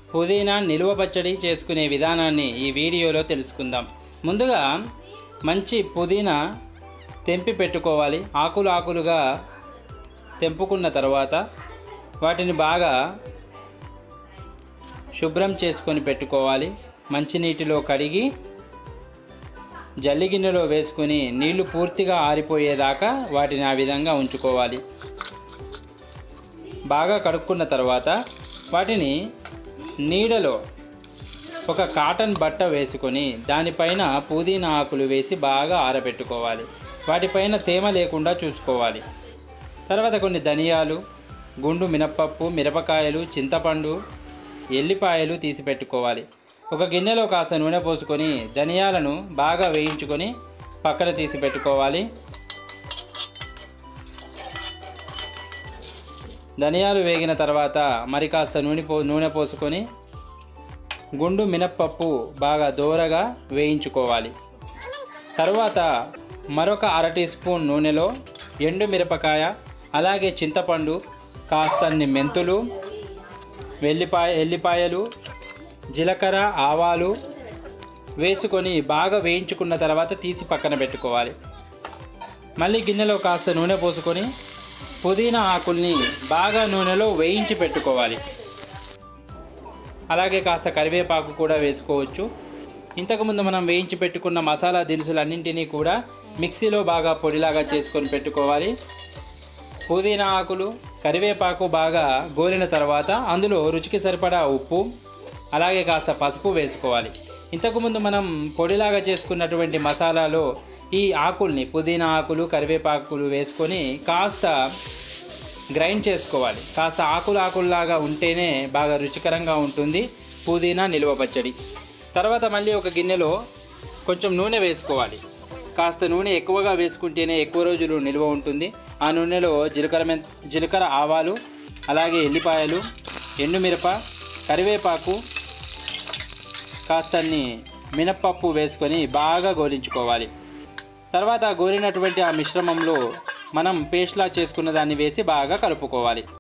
పుదీనా నిలువ పచ్చడి చేసుకునే విధానాన్ని ఈ వీడియోలో తెలుసుకుందాం ముందుగా మంచి పుదీనా తెంపి పెట్టుకోవాలి ఆకులు ఆకులుగా తెంపుకున్న తర్వాత వాటిని బాగా శుభ్రం చేసుకొని పెట్టుకోవాలి మంచినీటిలో కడిగి జల్లి గిన్నెలో వేసుకొని నీళ్లు పూర్తిగా ఆరిపోయేదాకా వాటిని ఆ విధంగా ఉంచుకోవాలి బాగా కడుక్కున్న తర్వాత వాటిని నీడలో ఒక కాటన్ బట్ట వేసుకొని దానిపైన పుదీనా ఆకులు వేసి బాగా ఆరబెట్టుకోవాలి వాటిపైన తేమ లేకుండా చూసుకోవాలి తర్వాత కొన్ని ధనియాలు గుండు మినప్పప్పు మిరపకాయలు చింతపండు ఎల్లిపాయలు తీసి పెట్టుకోవాలి ఒక గిన్నెలో కాస్త నూనె పోసుకొని ధనియాలను బాగా వేయించుకొని పక్కన తీసి పెట్టుకోవాలి ధనియాలు వేగిన తర్వాత మరి కాస్త నూనె పో నూనె పోసుకొని గుండు మినప్పప్పు బాగా దోరగా వేయించుకోవాలి తర్వాత మరొక అర టీ స్పూన్ నూనెలో ఎండు మిరపకాయ అలాగే చింతపండు కాస్తన్ని మెంతులు వెల్లిపాయ ఎల్లిపాయలు జీలకర్ర ఆవాలు వేసుకొని బాగా వేయించుకున్న తర్వాత తీసి పక్కన పెట్టుకోవాలి మళ్ళీ గిన్నెలో కాస్త నూనె పోసుకొని పుదీనా ఆకుల్ని బాగా నూనెలో వేయించి పెట్టుకోవాలి అలాగే కాస్త కరివేపాకు కూడా వేసుకోవచ్చు ఇంతకుముందు మనం వేయించి పెట్టుకున్న మసాలా దినుసులన్నింటినీ కూడా మిక్సీలో బాగా పొడిలాగా చేసుకొని పెట్టుకోవాలి పుదీనా ఆకులు కరివేపాకు బాగా గోలిన తర్వాత అందులో రుచికి సరిపడా ఉప్పు అలాగే కాస్త పసుపు వేసుకోవాలి ఇంతకుముందు మనం పొడిలాగా చేసుకున్నటువంటి మసాలాలో ఈ ఆకుల్ని పుదీనా ఆకులు కరివేపాకులు వేసుకొని కాస్త గ్రైండ్ చేసుకోవాలి కాస్త ఆకులు ఆకుల్లాగా ఉంటేనే బాగా రుచికరంగా ఉంటుంది పుదీనా నిలువ పచ్చడి తర్వాత మళ్ళీ ఒక గిన్నెలో కొంచెం నూనె వేసుకోవాలి కాస్త నూనె ఎక్కువగా వేసుకుంటేనే ఎక్కువ రోజులు నిల్వ ఉంటుంది ఆ నూనెలో జీలకర్ర మెం జీలకర్ర ఆవాలు అలాగే ఎల్లిపాయలు ఎండుమిరప కరివేపాకు కాస్తన్ని మినప్పప్పు వేసుకొని బాగా గోలించుకోవాలి తర్వాత గోలినటువంటి ఆ మిశ్రమంలో మనం పేస్ట్లా చేసుకున్న దాన్ని వేసి బాగా కలుపుకోవాలి